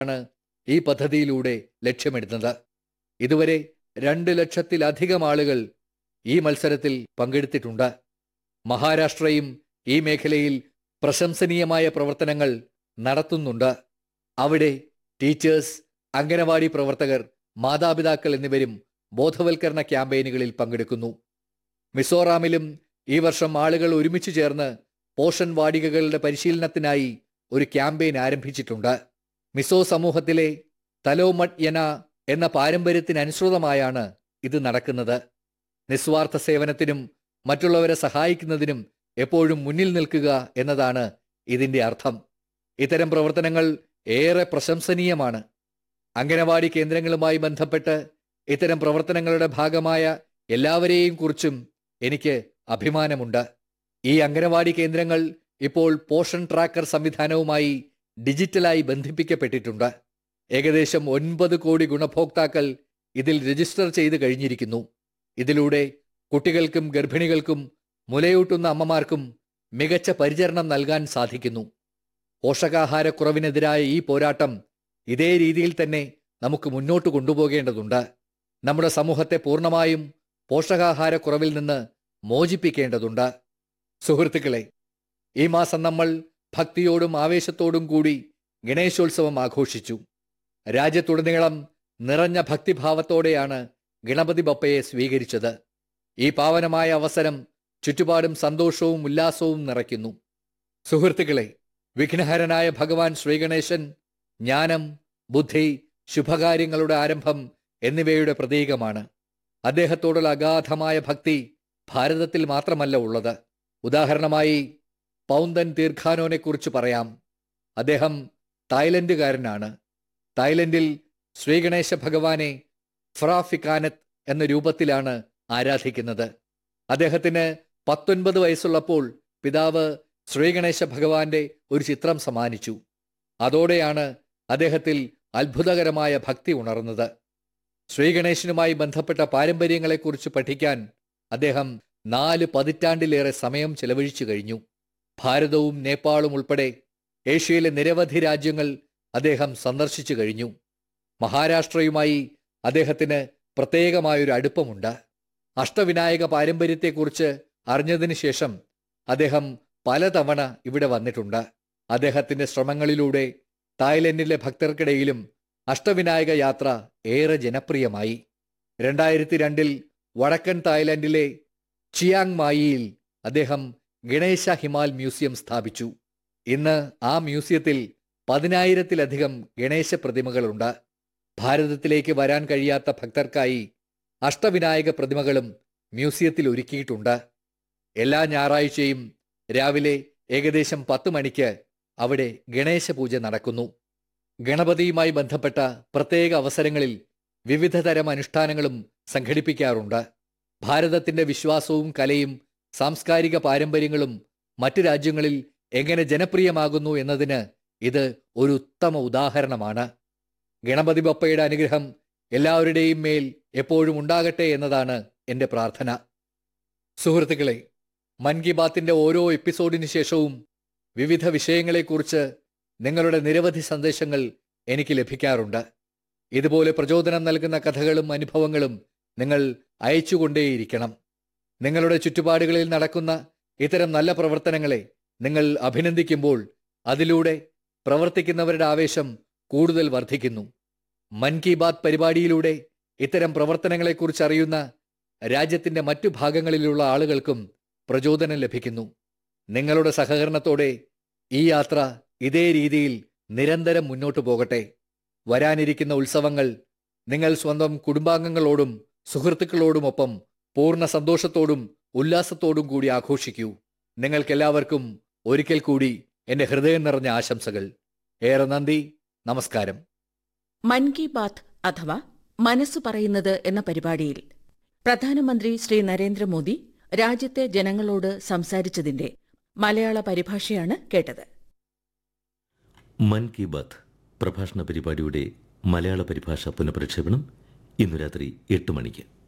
ആണ് ഈ പദ്ധതിയിലൂടെ ലക്ഷ്യമിടുന്നത് ഇതുവരെ രണ്ട് ലക്ഷത്തിലധികം ആളുകൾ ഈ മത്സരത്തിൽ പങ്കെടുത്തിട്ടുണ്ട് മഹാരാഷ്ട്രയും ഈ മേഖലയിൽ പ്രശംസനീയമായ പ്രവർത്തനങ്ങൾ നടത്തുന്നുണ്ട് അവിടെ ടീച്ചേഴ്സ് അംഗനവാടി പ്രവർത്തകർ മാതാപിതാക്കൾ എന്നിവരും ബോധവൽക്കരണ ക്യാമ്പയിനുകളിൽ പങ്കെടുക്കുന്നു മിസോറാമിലും ഈ വർഷം ആളുകൾ ഒരുമിച്ച് ചേർന്ന് പോഷൻ വാടികകളുടെ പരിശീലനത്തിനായി ഒരു ക്യാമ്പയിൻ ആരംഭിച്ചിട്ടുണ്ട് മിസോ സമൂഹത്തിലെ തലോമട്യന എന്ന പാരമ്പര്യത്തിനനുസൃതമായാണ് ഇത് നടക്കുന്നത് നിസ്വാർത്ഥ സേവനത്തിനും മറ്റുള്ളവരെ സഹായിക്കുന്നതിനും എപ്പോഴും മുന്നിൽ നിൽക്കുക എന്നതാണ് ഇതിന്റെ അർത്ഥം ഇത്തരം പ്രവർത്തനങ്ങൾ ഏറെ പ്രശംസനീയമാണ് അംഗനവാടി കേന്ദ്രങ്ങളുമായി ബന്ധപ്പെട്ട് ഇത്തരം പ്രവർത്തനങ്ങളുടെ ഭാഗമായ എല്ലാവരെയും കുറിച്ചും എനിക്ക് അഭിമാനമുണ്ട് ഈ അംഗനവാടി കേന്ദ്രങ്ങൾ ഇപ്പോൾ പോഷൻ ട്രാക്കർ സംവിധാനവുമായി ഡിജിറ്റലായി ബന്ധിപ്പിക്കപ്പെട്ടിട്ടുണ്ട് ഏകദേശം ഒൻപത് കോടി ഗുണഭോക്താക്കൾ ഇതിൽ രജിസ്റ്റർ ചെയ്ത് കഴിഞ്ഞിരിക്കുന്നു ഇതിലൂടെ കുട്ടികൾക്കും ഗർഭിണികൾക്കും മുലയൂട്ടുന്ന അമ്മമാർക്കും മികച്ച പരിചരണം നൽകാൻ സാധിക്കുന്നു പോഷകാഹാരക്കുറവിനെതിരായ ഈ പോരാട്ടം ഇതേ രീതിയിൽ തന്നെ നമുക്ക് മുന്നോട്ട് കൊണ്ടുപോകേണ്ടതുണ്ട് നമ്മുടെ സമൂഹത്തെ പൂർണ്ണമായും പോഷകാഹാരക്കുറവിൽ നിന്ന് മോചിപ്പിക്കേണ്ടതുണ്ട് സുഹൃത്തുക്കളെ ഈ മാസം നമ്മൾ ഭക്തിയോടും ആവേശത്തോടും കൂടി ഗണേശോത്സവം ആഘോഷിച്ചു രാജ്യത്തുടനീളം നിറഞ്ഞ ഭക്തിഭാവത്തോടെയാണ് ഗണപതി ബപ്പയെ സ്വീകരിച്ചത് ഈ പാവനമായ അവസരം ചുറ്റുപാടും സന്തോഷവും ഉല്ലാസവും നിറയ്ക്കുന്നു സുഹൃത്തുക്കളെ വിഘ്നഹരനായ ഭഗവാൻ ശ്രീഗണേശൻ ജ്ഞാനം ബുദ്ധി ശുഭകാര്യങ്ങളുടെ ആരംഭം എന്നിവയുടെ പ്രതീകമാണ് അദ്ദേഹത്തോടുള്ള അഗാധമായ ഭക്തി ഭാരതത്തിൽ മാത്രമല്ല ഉള്ളത് ഉദാഹരണമായി പൗന്തൻ തീർഖാനോനെ കുറിച്ച് പറയാം അദ്ദേഹം തായ്ലൻഡുകാരനാണ് തായ്ലൻഡിൽ ശ്രീഗണേശ ഭഗവാനെ ഫ്രാഫിക്കാനത്ത് എന്ന രൂപത്തിലാണ് ആരാധിക്കുന്നത് അദ്ദേഹത്തിന് പത്തൊൻപത് വയസ്സുള്ളപ്പോൾ പിതാവ് ശ്രീഗണേശ ഭഗവാന്റെ ഒരു ചിത്രം സമ്മാനിച്ചു അതോടെയാണ് അദ്ദേഹത്തിൽ അത്ഭുതകരമായ ഭക്തി ഉണർന്നത് ശ്രീഗണേശനുമായി ബന്ധപ്പെട്ട പാരമ്പര്യങ്ങളെക്കുറിച്ച് പഠിക്കാൻ അദ്ദേഹം നാല് പതിറ്റാണ്ടിലേറെ സമയം ചെലവഴിച്ചു കഴിഞ്ഞു ഭാരതവും നേപ്പാളും ഉൾപ്പെടെ ഏഷ്യയിലെ നിരവധി രാജ്യങ്ങൾ അദ്ദേഹം സന്ദർശിച്ചു കഴിഞ്ഞു മഹാരാഷ്ട്രയുമായി അദ്ദേഹത്തിന് പ്രത്യേകമായൊരു അടുപ്പമുണ്ട് അഷ്ടവിനായക പാരമ്പര്യത്തെക്കുറിച്ച് അറിഞ്ഞതിന് ശേഷം അദ്ദേഹം പലതവണ ഇവിടെ വന്നിട്ടുണ്ട് അദ്ദേഹത്തിന്റെ ശ്രമങ്ങളിലൂടെ തായ്ലൻഡിലെ ഭക്തർക്കിടയിലും അഷ്ടവിനായക യാത്ര ഏറെ ജനപ്രിയമായി രണ്ടായിരത്തി രണ്ടിൽ വടക്കൻ തായ്ലൻഡിലെ ചിയാങ് മായിയിൽ അദ്ദേഹം ഗണേശ ഹിമാൽ മ്യൂസിയം സ്ഥാപിച്ചു ഇന്ന് ആ മ്യൂസിയത്തിൽ പതിനായിരത്തിലധികം ഗണേശ പ്രതിമകളുണ്ട് ഭാരതത്തിലേക്ക് വരാൻ കഴിയാത്ത ഭക്തർക്കായി അഷ്ടവിനായക പ്രതിമകളും മ്യൂസിയത്തിൽ ഒരുക്കിയിട്ടുണ്ട് എല്ലാ ഞായറാഴ്ചയും രാവിലെ ഏകദേശം പത്ത് മണിക്ക് അവിടെ ഗണേശ പൂജ നടക്കുന്നു ഗണപതിയുമായി ബന്ധപ്പെട്ട പ്രത്യേക അവസരങ്ങളിൽ വിവിധ തരം അനുഷ്ഠാനങ്ങളും സംഘടിപ്പിക്കാറുണ്ട് ഭാരതത്തിന്റെ വിശ്വാസവും കലയും സാംസ്കാരിക പാരമ്പര്യങ്ങളും മറ്റു രാജ്യങ്ങളിൽ എങ്ങനെ ജനപ്രിയമാകുന്നു എന്നതിന് ഇത് ഒരു ഉത്തമ ഉദാഹരണമാണ് ഗണപതി ബപ്പയുടെ അനുഗ്രഹം എല്ലാവരുടെയും മേൽ എപ്പോഴും ഉണ്ടാകട്ടെ എന്നതാണ് എൻ്റെ പ്രാർത്ഥന സുഹൃത്തുക്കളെ മൻ കി ബാത്തിന്റെ ഓരോ എപ്പിസോഡിന് ശേഷവും വിവിധ വിഷയങ്ങളെക്കുറിച്ച് നിങ്ങളുടെ നിരവധി സന്ദേശങ്ങൾ എനിക്ക് ലഭിക്കാറുണ്ട് ഇതുപോലെ പ്രചോദനം നൽകുന്ന കഥകളും അനുഭവങ്ങളും നിങ്ങൾ അയച്ചുകൊണ്ടേയിരിക്കണം നിങ്ങളുടെ ചുറ്റുപാടുകളിൽ നടക്കുന്ന ഇത്തരം നല്ല പ്രവർത്തനങ്ങളെ നിങ്ങൾ അഭിനന്ദിക്കുമ്പോൾ അതിലൂടെ പ്രവർത്തിക്കുന്നവരുടെ ആവേശം കൂടുതൽ വർദ്ധിക്കുന്നു മൻ കി ബാത് പരിപാടിയിലൂടെ ഇത്തരം പ്രവർത്തനങ്ങളെക്കുറിച്ച് അറിയുന്ന രാജ്യത്തിന്റെ മറ്റു ഭാഗങ്ങളിലുള്ള ആളുകൾക്കും പ്രചോദനം ലഭിക്കുന്നു നിങ്ങളുടെ സഹകരണത്തോടെ ഈ യാത്ര ഇതേ രീതിയിൽ നിരന്തരം മുന്നോട്ടു പോകട്ടെ വരാനിരിക്കുന്ന ഉത്സവങ്ങൾ നിങ്ങൾ സ്വന്തം കുടുംബാംഗങ്ങളോടും സുഹൃത്തുക്കളോടുമൊപ്പം പൂർണ്ണ സന്തോഷത്തോടും ഉല്ലാസത്തോടും കൂടി ആഘോഷിക്കൂ നിങ്ങൾക്കെല്ലാവർക്കും ഒരിക്കൽ കൂടി എന്റെ ഹൃദയം നിറഞ്ഞ ആശംസകൾ ഏറെ നന്ദി നമസ്കാരം മൻ കി ബാത്ത് അഥവാ മനസ്സ് പറയുന്നത് എന്ന പരിപാടിയിൽ പ്രധാനമന്ത്രി ശ്രീ നരേന്ദ്രമോദി രാജ്യത്തെ ജനങ്ങളോട് സംസാരിച്ചതിന്റെ മലയാള പരിഭാഷയാണ് കേട്ടത് മൻ കി ബാത്ത് പ്രഭാഷണ പരിപാടിയുടെ മലയാള പരിഭാഷ പുനഃപ്രക്ഷേപണം ഇന്നു രാത്രി എട്ട് മണിക്ക്